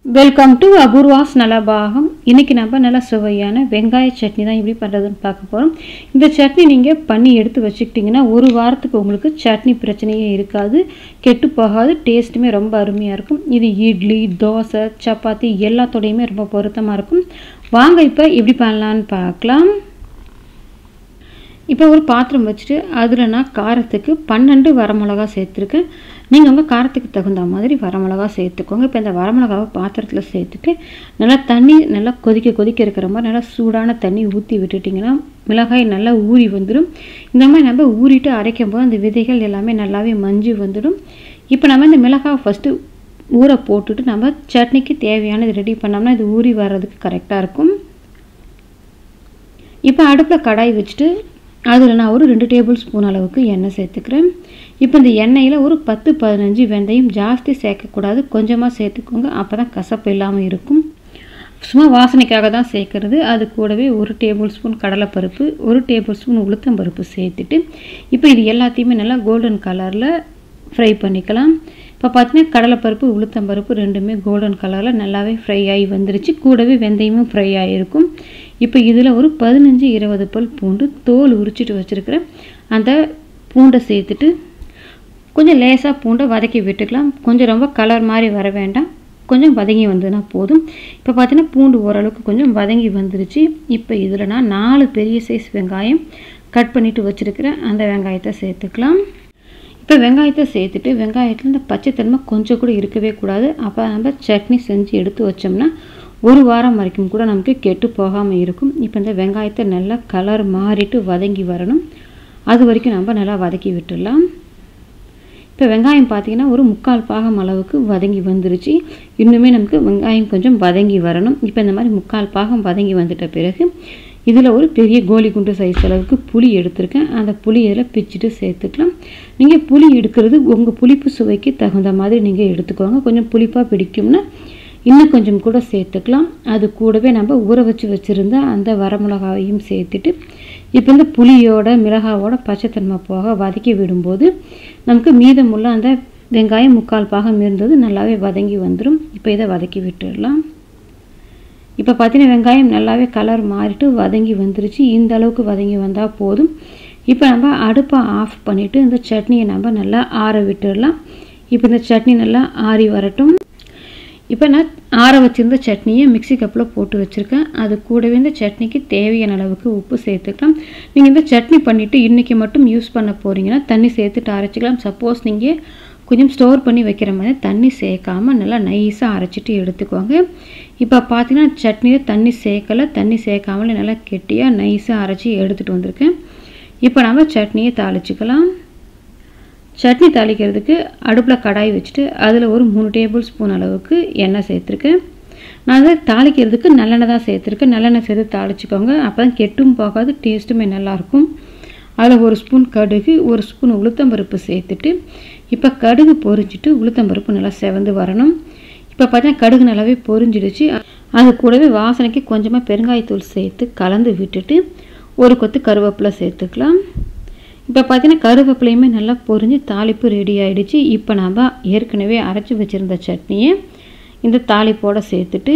welcome to Apoorva's நலபாகம் இன்றைக்கி நம்ம நல்ல சுவையான வெங்காய சட்னி தான் எப்படி பண்ணுறதுன்னு பார்க்க போகிறோம் இந்த சட்னி நீங்கள் பண்ணி எடுத்து வச்சுக்கிட்டிங்கன்னா ஒரு வாரத்துக்கு உங்களுக்கு சட்னி பிரச்சனையே இருக்காது கெட்டு போகாது டேஸ்ட்டுமே ரொம்ப அருமையாக இருக்கும் இது இட்லி தோசை சப்பாத்தி எல்லாத்தோடையுமே ரொம்ப பொருத்தமாக இருக்கும் வாங்க இப்போ எப்படி பண்ணலான்னு பார்க்கலாம் இப்போ ஒரு பாத்திரம் வச்சுட்டு அதில் நான் காரத்துக்கு பன்னெண்டு வரமிளகா சேர்த்துருக்கேன் நீங்கள் உங்கள் காரத்துக்கு தகுந்த மாதிரி வரமிளகா சேர்த்துக்கோங்க இப்போ இந்த வரமிளகாவை பாத்திரத்தில் சேர்த்துட்டு நல்லா தண்ணி நல்லா கொதிக்க கொதிக்க இருக்கிற மாதிரி நல்லா சூடான தண்ணி ஊற்றி விட்டுட்டிங்கன்னா மிளகாய் நல்லா ஊறி வந்துடும் இந்த மாதிரி நம்ம ஊறிட்டு அரைக்கும் போது அந்த விதைகள் எல்லாமே நல்லாவே மஞ்சு வந்துடும் இப்போ நம்ம இந்த மிளகாவை ஃபஸ்ட்டு ஊற போட்டுட்டு நம்ம சட்னிக்கு தேவையானது ரெடி பண்ணோம்னா இது ஊறி வர்றதுக்கு கரெக்டாக இருக்கும் இப்போ அடுப்பில் கடாய் வச்சுட்டு அதில் நான் ஒரு ரெண்டு டேபிள் ஸ்பூன் அளவுக்கு எண்ணெய் சேர்த்துக்கிறேன் இப்போ இந்த எண்ணெயில் ஒரு பத்து பதினஞ்சு வெந்தயம் ஜாஸ்தி சேர்க்கக்கூடாது கொஞ்சமாக சேர்த்துக்கோங்க அப்போ தான் கசப்பு இல்லாமல் இருக்கும் சும்மா வாசனைக்காக தான் சேர்க்குறது அது கூடவே ஒரு டேபிள் ஸ்பூன் கடலைப்பருப்பு ஒரு டேபிள் ஸ்பூன் உளுத்தம்பருப்பு சேர்த்துட்டு இப்போ இது எல்லாத்தையுமே நல்லா கோல்டன் கலரில் ஃப்ரை பண்ணிக்கலாம் இப்போ பார்த்தீங்கன்னா கடலைப்பருப்பு உளுத்தம்பருப்பு ரெண்டுமே கோல்டன் கலரில் நல்லாவே ஃப்ரை ஆகி வந்துருச்சு கூடவே வெந்தயமும் ஃப்ரை ஆகிருக்கும் இப்போ இதில் ஒரு பதினஞ்சு இருபது பல் பூண்டு தோல் உரிச்சிட்டு வச்சுருக்கிறேன் அந்த பூண்டை சேர்த்துட்டு கொஞ்சம் லேசாக பூண்டை வதக்கி விட்டுக்கலாம் கொஞ்சம் ரொம்ப கலர் மாதிரி வர வேண்டாம் கொஞ்சம் வதங்கி வந்ததுன்னா போதும் இப்போ பார்த்தீங்கன்னா பூண்டு ஓரளவுக்கு கொஞ்சம் வதங்கி வந்துருச்சு இப்போ இதில் நான் நாலு பெரிய சைஸ் வெங்காயம் கட் பண்ணிவிட்டு வச்சுருக்கிறேன் அந்த வெங்காயத்தை சேர்த்துக்கலாம் இப்போ வெங்காயத்தை சேர்த்துட்டு வெங்காயத்தில் இந்த பச்சைத்தன்மை கொஞ்சம் கூட இருக்கவே கூடாது அப்போ நம்ம சட்னி செஞ்சு எடுத்து வச்சோம்னா ஒரு வாரம் வரைக்கும் கூட நமக்கு கெட்டு போகாமல் இருக்கும் இப்போ இந்த வெங்காயத்தை நல்லா கலர் மாறிட்டு வதங்கி வரணும் அது வரைக்கும் நம்ம நல்லா வதக்கி விட்டுடலாம் இப்போ வெங்காயம் பார்த்திங்கன்னா ஒரு முக்கால் பாகம் அளவுக்கு வதங்கி வந்துருச்சு இன்னுமே நமக்கு வெங்காயம் கொஞ்சம் வதங்கி வரணும் இப்போ இந்த மாதிரி முக்கால் பாகம் வதங்கி வந்துட்ட பிறகு இதில் ஒரு பெரிய கோலி குண்டு சைஸ் அளவுக்கு புளி எடுத்திருக்கேன் அந்த புளி இதில் பிச்சுட்டு சேர்த்துக்கலாம் நீங்கள் புளி எடுக்கிறது உங்கள் புளிப்பு சுவைக்கு தகுந்த மாதிரி நீங்கள் எடுத்துக்கோங்க கொஞ்சம் புளிப்பாக பிடிக்கும்னா இன்னும் கொஞ்சம் கூட சேர்த்துக்கலாம் அது கூடவே நம்ம ஊற வச்சு வச்சுருந்த அந்த வரமிளகாவையும் சேர்த்துட்டு இப்போ இந்த புளியோட மிளகாவோட பச்சைத்தன்மை போக வதக்கி விடும்போது நமக்கு மீதமுள்ள அந்த வெங்காயம் முக்கால் பாகம் இருந்தது நல்லாவே வதங்கி வந்துடும் இப்போ இதை வதக்கி விட்டுடலாம் இப்போ பார்த்தீங்கன்னா வெங்காயம் நல்லாவே கலர் மாறிட்டு வதங்கி வந்துருச்சு இந்த அளவுக்கு வதங்கி வந்தால் போதும் இப்போ நம்ம அடுப்பை ஆஃப் பண்ணிவிட்டு இந்த சட்னியை நம்ம நல்லா ஆற விட்டுடலாம் இப்போ இந்த சட்னி நல்லா ஆறி வரட்டும் இப்போ நான் ஆற வச்சுருந்த சட்னியை மிக்சி கப்பில் போட்டு வச்சுருக்கேன் அது கூடவே இந்த சட்னிக்கு தேவையான அளவுக்கு உப்பு சேர்த்துக்கலாம் நீங்கள் இந்த சட்னி பண்ணிவிட்டு இன்றைக்கி மட்டும் யூஸ் பண்ண போகிறீங்கன்னா தண்ணி சேர்த்துட்டு அரைச்சிக்கலாம் சப்போஸ் நீங்கள் கொஞ்சம் ஸ்டோர் பண்ணி வைக்கிற மாதிரி தண்ணி சேர்க்காமல் நல்லா நைஸாக அரைச்சிட்டு எடுத்துக்கோங்க இப்போ பார்த்தீங்கன்னா சட்னியில் தண்ணி சேர்க்கலை தண்ணி சேர்க்காமலே நல்லா கெட்டியாக நைஸாக அரைச்சி எடுத்துகிட்டு வந்திருக்கேன் இப்போ நம்ம சட்னியை தாளிச்சிக்கலாம் சட்னி தாளிக்கிறதுக்கு அடுப்பில் கடாய் வச்சுட்டு அதில் ஒரு மூணு டேபிள் ஸ்பூன் அளவுக்கு எண்ணெய் சேர்த்துருக்கேன் நான் அதை தாளிக்கிறதுக்கு நல்லெண்ணெய் தான் சேர்த்துருக்கேன் நல்லெண்ணெய் சேர்த்து தாளிச்சிக்கோங்க அப்போ தான் கெட்டும் போகாது டேஸ்ட்டுமே நல்லாயிருக்கும் அதில் ஒரு ஸ்பூன் கடுகு ஒரு ஸ்பூன் உளுத்தம்பருப்பு சேர்த்துட்டு இப்போ கடுகு பொரிஞ்சிட்டு உளுத்தம்பருப்பு நல்லா செவந்து வரணும் இப்போ பார்த்தீங்கன்னா கடுகு நல்லாவே பொரிஞ்சிடுச்சு அது கூடவே வாசனைக்கு கொஞ்சமாக பெருங்காயத்தூள் சேர்த்து கலந்து விட்டுட்டு ஒரு கொத்து கருவேப்பிலை சேர்த்துக்கலாம் இப்போ பார்த்தீங்கன்னா கருவேப்பிலையுமே நல்லா பொரிஞ்சு தாளிப்பு ரெடி ஆகிடுச்சு இப்போ நம்ம ஏற்கனவே அரைச்சி வச்சுருந்த சட்னியை இந்த தாளிப்போடு சேர்த்துட்டு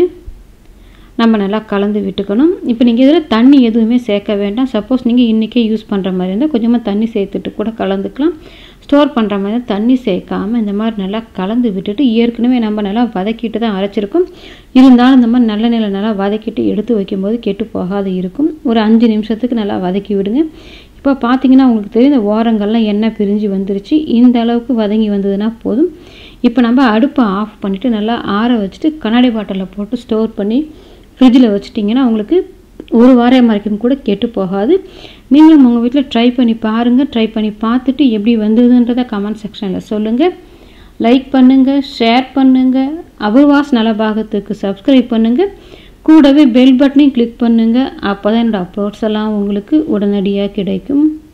நம்ம நல்லா கலந்து விட்டுக்கணும் இப்போ நீங்கள் இதில் தண்ணி எதுவுமே சேர்க்க வேண்டாம் சப்போஸ் நீங்கள் இன்றைக்கே யூஸ் பண்ணுற மாதிரி இருந்தால் கொஞ்சமாக தண்ணி சேர்த்துட்டு கூட கலந்துக்கலாம் ஸ்டோர் பண்ணுற மாதிரி தண்ணி சேர்க்காமல் இந்த மாதிரி நல்லா கலந்து விட்டுட்டு ஏற்கனவே நம்ம நல்லா வதக்கிட்டு தான் அரைச்சிருக்கோம் இருந்தாலும் இந்த மாதிரி நல்ல நிலை நல்லா வதக்கிட்டு எடுத்து வைக்கும்போது கெட்டு போகாது இருக்கும் ஒரு அஞ்சு நிமிஷத்துக்கு நல்லா வதக்கி விடுங்க இப்போ பார்த்தீங்கன்னா உங்களுக்கு தெரியும் இந்த ஓரங்கள்லாம் எண்ணெய் பிரிஞ்சு வந்துருச்சு இந்த அளவுக்கு வதங்கி வந்ததுன்னா போதும் இப்போ நம்ம அடுப்பை ஆஃப் பண்ணிவிட்டு நல்லா ஆற வச்சுட்டு கண்ணாடி பாட்டிலில் போட்டு ஸ்டோர் பண்ணி ஃப்ரிட்ஜில் வச்சுட்டிங்கன்னா உங்களுக்கு ஒரு வாரம் வரைக்கும் கூட கெட்டு போகாது நீங்களும் உங்கள் வீட்டில் ட்ரை பண்ணி பாருங்கள் ட்ரை பண்ணி பார்த்துட்டு எப்படி வந்ததுன்றதை கமெண்ட் செக்ஷனில் சொல்லுங்கள் லைக் பண்ணுங்கள் ஷேர் பண்ணுங்கள் அபர்வாஸ் நலபாகத்துக்கு சப்ஸ்கிரைப் பண்ணுங்கள் கூடவே பெல் பட்டனையும் கிளிக் பண்ணுங்கள் அப்போ தான் என்னோடய அப்லோட்ஸ் எல்லாம் உங்களுக்கு உடனடியாக கிடைக்கும்